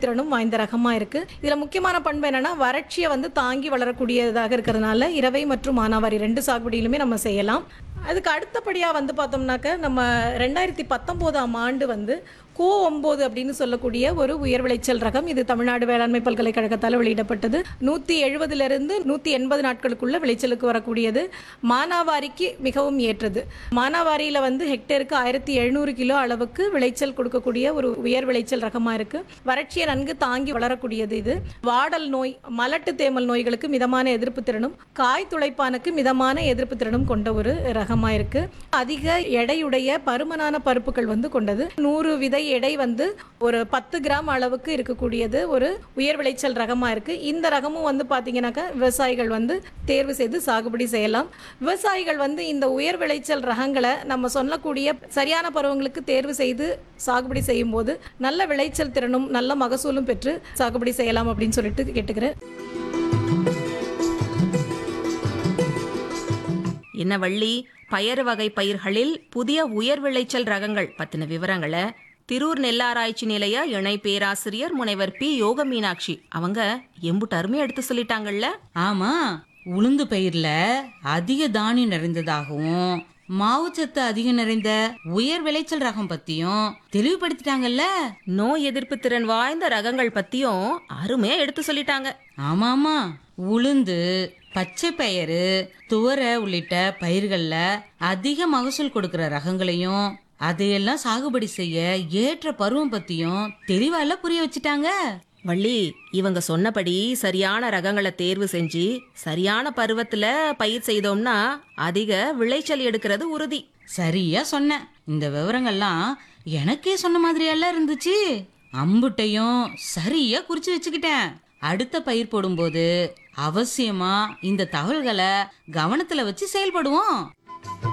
திறனும் வாய்ந்த ரகமா இருக்கு இதுல முக்கியமான பண்பு என்னன்னா வறட்சியை வந்து தாங்கி வளரக்கூடியதாக இருக்கிறதுனால இரவை மற்றும் மானாவாரி ரெண்டு சாகுபடியிலுமே நம்ம செய்யலாம் அதுக்கு அடுத்தபடியாக வந்து பார்த்தோம்னாக்க நம்ம ரெண்டாயிரத்தி பத்தொம்போதாம் ஆண்டு வந்து கோ ஒம்பது அப்படின்னு சொல்லக்கூடிய ஒரு உயர் விளைச்சல் ரகம் இது தமிழ்நாடு வேளாண்மை பல்கலைக்கழகத்தால் வெளியிடப்பட்டது நூற்றி எழுபதுலேருந்து நூற்றி எண்பது நாட்களுக்குள்ள விளைச்சலுக்கு வரக்கூடியது மானாவாரிக்கு மிகவும் ஏற்றது மானாவாரியில் வந்து ஹெக்டேருக்கு ஆயிரத்தி எழுநூறு கிலோ அளவுக்கு விளைச்சல் கொடுக்கக்கூடிய ஒரு உயர் விளைச்சல் ரகமாக இருக்கு வறட்சியை நன்கு தாங்கி வளரக்கூடியது இது வாடல் நோய் மலட்டு தேமல் நோய்களுக்கு மிதமான எதிர்ப்பு திறனும் காய் துளைப்பானுக்கு மிதமான எதிர்ப்பு திறனும் கொண்ட ஒரு ரகமாக இருக்கு அதிக எடையுடைய பருமனான பருப்புகள் வந்து கொண்டது நூறு விதை எடை வந்து ஒரு பத்து கிராம் அளவுக்கு இருக்கக்கூடியது ஒரு உயர் விளைச்சல் ரகமாக இருக்கு இந்த ரகமும் வந்து பார்த்தீங்கன்னாக்கா விவசாயிகள் வந்து தேர்வு செய்து சாகுபடி செய்யலாம் விவசாயிகள் வந்து இந்த உயர் விளைச்சல் ரகங்களை நம்ம சொல்லக்கூடிய சரியான பருவங்களுக்கு தேர்வு செய்து சாகுபடி செய்யும் போது நல்ல விளைச்சல் திறனும் நல்ல மகசூலும் பெற்று சாகுபடி செய்யலாம் அப்படின்னு சொல்லிட்டு கேட்டுக்கிறேன் என்ன வள்ளி பயறு வகை பயிர்களில் புதிய உயர் விளைச்சல் ரகங்கள் பத்தின விவரங்களை திரூர் நெல்லாராய்ச்சி நிலைய இணை பேராசிரியர் முனைவர் பி யோக மீனாட்சி அவங்க எம்புட்டு அருமையா எடுத்து சொல்லிட்டாங்கல்ல ஆமா உளுந்து பயிர்ல அதிக தானியம் நிறைந்ததாகவும் மாவுச்சத்து அதிகம் நிறைந்த உயர் விளைச்சல் ரகம் பத்தியும் தெளிவுபடுத்திட்டாங்கல்ல நோய் எதிர்ப்பு திறன் வாய்ந்த ரகங்கள் பத்தியும் அருமையா எடுத்து சொல்லிட்டாங்க ஆமா ஆமா உளுந்து பச்சை பயிறு துவரை உள்ளிட்ட பயிர்கள்ல அதிக மகசூல் கொடுக்கிற ரகங்களையும் அதையெல்லாம் சாகுபடி செய்ய ஏற்ற பருவம் பத்தியும் தெளிவால புரிய வச்சுட்டாங்க வள்ளி இவங்க சொன்னபடி சரியான ரகங்களை தேர்வு செஞ்சு சரியான பருவத்துல பயிர் செய்தோம்னா அதிக விளைச்சல் எடுக்கிறது உறுதி சரியா சொன்ன இந்த விவரங்கள்லாம் எனக்கே சொன்ன மாதிரியெல்லாம் இருந்துச்சு அம்புட்டையும் சரியா குறிச்சு வச்சுக்கிட்டேன் அடுத்த பயிர் போடும்போது அவசியமா இந்த தகவல்களை கவனத்துல வச்சு செயல்படுவோம்